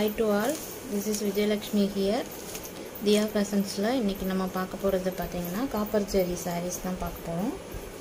hi to all this is Vijayalakshmi here Diya ஃபேஷன்ஸில் இன்றைக்கி நம்ம பார்க்க போகிறது பார்த்தீங்கன்னா காப்பர் ஜெரி sarees தான் பார்க்க போகிறோம்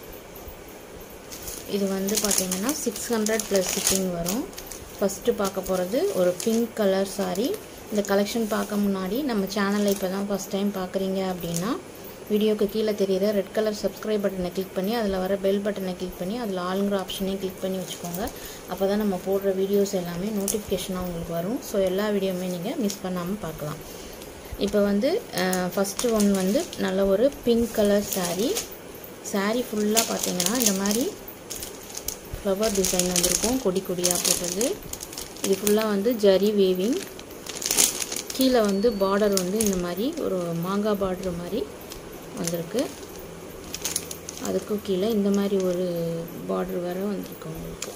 இது வந்து பார்த்தீங்கன்னா சிக்ஸ் ஹண்ட்ரட் ப்ளஸ் ஷிப்பிங் வரும் ஃபஸ்ட்டு பார்க்க போகிறது ஒரு பிங்க் கலர் saree இந்த கலெக்ஷன் பார்க்க முன்னாடி நம்ம சேனலை இப்போ தான் ஃபஸ்ட் டைம் பார்க்குறீங்க அப்படின்னா வீடியோக்கு கீழே தெரியுற ரெட் கலர் சப்ஸ்கிரைப் பட்டனை கிளிக் பண்ணி அதில் வர பெல் பட்டனை கிளிக் பண்ணி அதில் ஆளுங்கிற ஆப்ஷனையும் கிளிக் பண்ணி வச்சுக்கோங்க அப்போ தான் நம்ம போடுற வீடியோஸ் எல்லாமே நோட்டிஃபிகேஷனாக உங்களுக்கு வரும் ஸோ எல்லா வீடியோவுமே நீங்கள் மிஸ் பண்ணாமல் பார்க்கலாம் இப்போ வந்து ஃபஸ்ட்டு ஒன் வந்து நல்ல ஒரு பிங்க் கலர் saree saree ஃபுல்லாக பார்த்தீங்கன்னா இந்த மாதிரி ஃப்ளவர் டிசைன் வந்திருக்கும் கொடி கொடியாக போட்டது இது ஃபுல்லாக வந்து ஜரி வேவிங் கீழே வந்து பார்டர் வந்து இந்த மாதிரி ஒரு மாங்காய் பார்டர் மாதிரி வந்திருக்கு அதுக்கும் கீழே இந்த மாதிரி ஒரு பார்டர் வேறு வந்திருக்கு உங்களுக்கு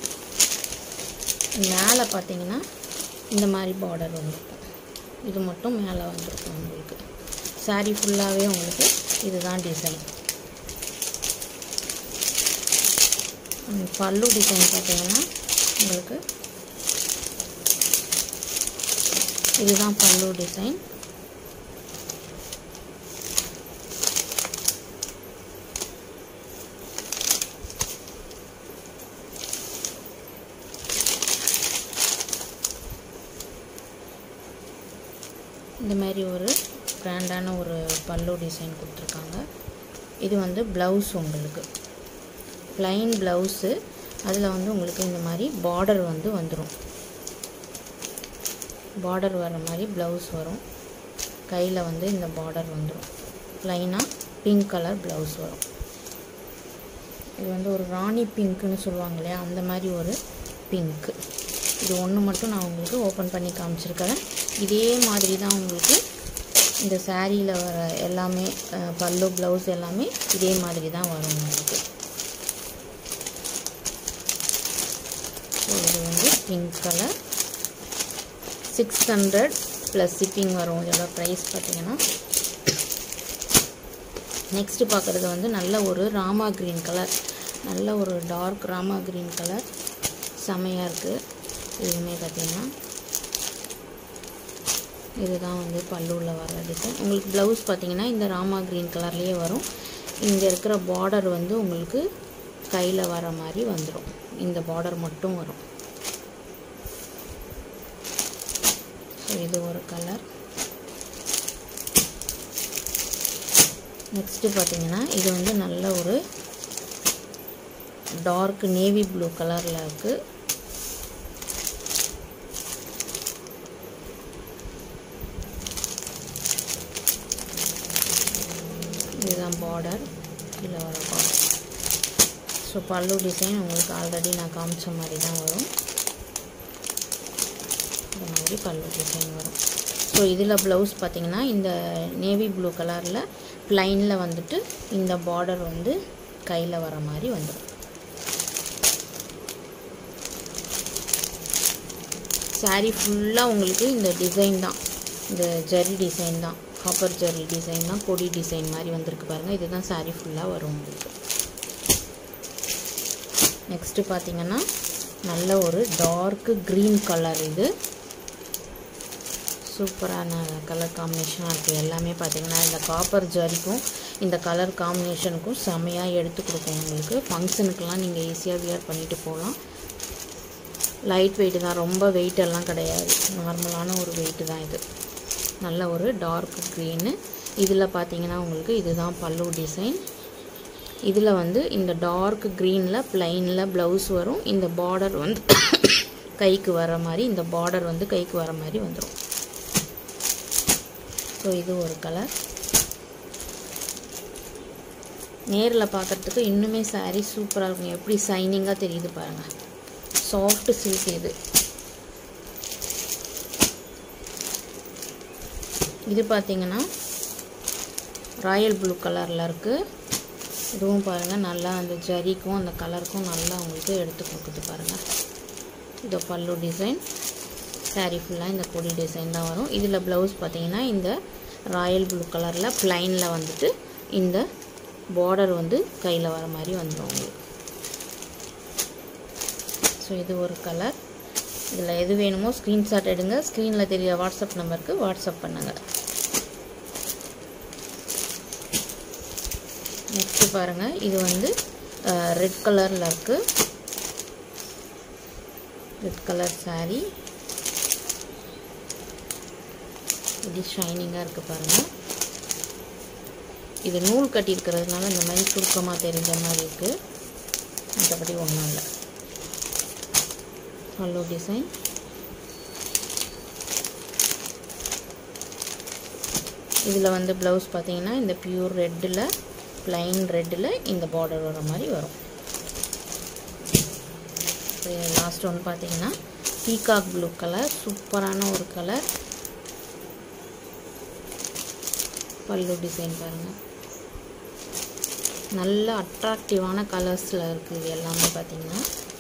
மேலே பார்த்தீங்கன்னா இந்த மாதிரி பார்டர் வந்திருக்கும் இது மட்டும் மேலே வந்திருக்கும் உங்களுக்கு saree ஃபுல்லாகவே உங்களுக்கு இதுதான் டிசைன் பல்லு டிசைன் பார்த்தீங்கன்னா உங்களுக்கு இதுதான் பல்லு டிசைன் இந்த மாதிரி ஒரு கிராண்டான ஒரு பல்லு டிசைன் கொடுத்துருக்காங்க இது வந்து ப்ளவுஸ் உங்களுக்கு ப்ளைன் ப்ளவுஸு அதில் வந்து உங்களுக்கு இந்த மாதிரி பார்டர் வந்து வந்துடும் பார்டர் வர மாதிரி ப்ளவுஸ் வரும் கையில் வந்து இந்த பார்டர் வந்துடும் ப்ளைனாக பிங்க் கலர் ப்ளவுஸ் வரும் இது வந்து ஒரு ராணி பிங்க்குன்னு சொல்லுவாங்க இல்லையா அந்த மாதிரி ஒரு பிங்க்கு இது ஒன்று மட்டும் நான் உங்களுக்கு ஓப்பன் பண்ணி காமிச்சிருக்கிறேன் இதே மாதிரி தான் உங்களுக்கு இந்த சாரியில் வர எல்லாமே அஹ், பல்லு ப்ளவுஸ் எல்லாமே இதே மாதிரி தான் வரும் உங்களுக்கு ஸோ இது வந்து pink colour six hundred plus shipping வரும் இதோட ப்ரைஸ் பார்த்தீங்கன்னா நெக்ஸ்ட்டு பார்க்குறது வந்து நல்ல ஒரு ராமா க்ரீன் கலர் நல்ல ஒரு டார்க் ராமா க்ரீன் கலர் செமையாக இருக்குது இதுவுமே பார்த்தீங்கன்னா இதுதான் வந்து பல்லுவில் வர டிசைன் உங்களுக்கு ப்ளவுஸ் பார்த்தீங்கன்னா இந்த ராமா க்ரீன் கலர்லேயே வரும் இங்கே இருக்கிற பார்டர் வந்து உங்களுக்கு கையில் வர மாதிரி வந்துடும் இந்த பார்டர் மட்டும் வரும் ஸோ இது ஒரு கலர் நெக்ஸ்ட்டு பார்த்தீங்கன்னா இது வந்து நல்ல ஒரு டார்க் நேவி ப்ளூ கலரில் இருக்குது இதுதான் பார்டர் கீழே வர பார்டர் ஸோ பல்லு டிசைன் உங்களுக்கு ஆல்ரெடி நான் காமிச்ச மாதிரி தான் வரும் இந்த மாதிரி பல்லு டிசைன் வரும் ஸோ இதில் ப்ளவுஸ் பார்த்தீங்கன்னா இந்த நேவி ப்ளூ கலரில் ப்ளைனில் வந்துட்டு இந்த பார்டர் வந்து கையில் வர மாதிரி வந்துடும் saree ஃபுல்லாக உங்களுக்கு இந்த டிசைன் தான் இந்த ஜரி டிசைன் தான் காப்பர் ஜரி டிசைன் தான் கொடி டிசைன் மாதிரி வந்திருக்கு பாருங்கள் இதுதான் saree ஃபுல்லாக வரும் உங்களுக்கு நெக்ஸ்ட்டு பார்த்தீங்கன்னா நல்ல ஒரு டார்க்கு க்ரீன் கலர் இது சூப்பரான கலர் காம்பினேஷனாக இருக்குது எல்லாமே பார்த்தீங்கன்னா இந்த காப்பர் ஜரிக்கும் இந்த கலர் காம்பினேஷனுக்கும் செமையாக எடுத்து கொடுக்கும் உங்களுக்கு ஃபங்க்ஷனுக்கெல்லாம் நீங்கள் ஈஸியாக வியர் பண்ணிட்டு போகலாம் லைட் வெயிட் தான் ரொம்ப வெயிட் எல்லாம் கிடையாது நார்மலான ஒரு வெயிட்டு தான் இது நல்ல ஒரு டார்க் க்ரீனு இதில் பார்த்தீங்கன்னா உங்களுக்கு இதுதான் பல்லு டிசைன் இதில் வந்து இந்த டார்க் க்ரீனில் ப்ளைனில் ப்ளவுஸ் வரும் இந்த பார்டர் வந்து கைக்கு வர மாதிரி இந்த பார்டர் வந்து கைக்கு வர மாதிரி வந்துடும் ஸோ இது ஒரு கலர் நேரில் பார்க்குறதுக்கு இன்னுமே saree சூப்பராக இருக்கும் எப்படி சைனிங்காக தெரியுது பாருங்கள் சாஃப்ட் சில்க் இது இது பார்த்தீங்கன்னா ராயல் ப்ளூ கலரில் இருக்குது இதுவும் பாருங்கள் நல்லா அந்த ஜரிக்கும் அந்த கலருக்கும் நல்லா உங்களுக்கு எடுத்து கொடுக்குது பாருங்கள் இதோ பல்லு டிசைன் saree ஃபுல்லாக இந்த கொடி டிசைன் தான் வரும் இதில் ப்ளவுஸ் பார்த்தீங்கன்னா இந்த ராயல் ப்ளூ கலரில் ப்ளைனில் வந்துட்டு இந்த பார்டர் வந்து கையில் வர மாதிரி வந்துடும் உங்களுக்கு ஸோ இது ஒரு கலர் இதில் எது வேணுமோ ஸ்க்ரீன்ஷாட் எடுங்க ஸ்க்ரீனில் தெரிய வாட்ஸ்அப் நம்பருக்கு வாட்ஸ்அப் பண்ணுங்கள் நெக்ஸ்ட்டு பாருங்கள் இது வந்து ரெட் கலரில் இருக்குது ரெட் கலர் சாரீ இது ஷைனிங்காக இருக்குது பாருங்கள் இது நூல் கட்டியிருக்கிறதுனால இந்த மாதிரி சுருக்கமாக தெரிஞ்ச மாதிரி இருக்குது மற்றபடி ஒன்றும் இல்லை பல்லு டிசைன் இதில் வந்து ப்ளவுஸ் பார்த்தீங்கன்னா இந்த பியூர் ரெட்டில் ப்ளைன் ரெட்டில் இந்த பார்டர் வர மாதிரி வரும் லாஸ்ட் ஒன்று பார்த்தீங்கன்னா பீகாக் ப்ளூ கலர் சூப்பரான ஒரு கலர் பல்லு டிசைன் பாருங்கள் நல்ல அட்ராக்டிவான கலர்ஸில் இருக்குது எல்லாமே பார்த்தீங்கன்னா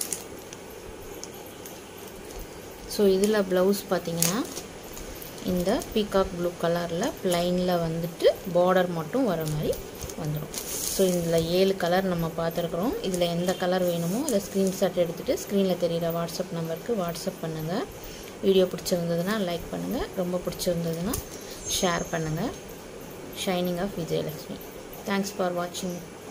ஸோ இதில் ப்ளவுஸ் பார்த்தீங்கன்னா இந்த பீகாக் ப்ளூ கலரில் ப்ளைனில் வந்துட்டு பார்டர் மட்டும் வர மாதிரி வந்துடும் ஸோ இதில் ஏழு கலர் நம்ம பார்த்துருக்குறோம் இதில் எந்த கலர் வேணுமோ அதை ஸ்க்ரீன்ஷாட் எடுத்துகிட்டு ஸ்க்ரீனில் தெரிகிற வாட்ஸ்அப் நம்பருக்கு வாட்ஸ்அப் பண்ணுங்கள் வீடியோ பிடிச்சிருந்ததுன்னா லைக் பண்ணுங்கள் ரொம்ப பிடிச்சிருந்ததுன்னா ஷேர் பண்ணுங்கள் shining of Vijayalakshmi thanks for வாட்சிங்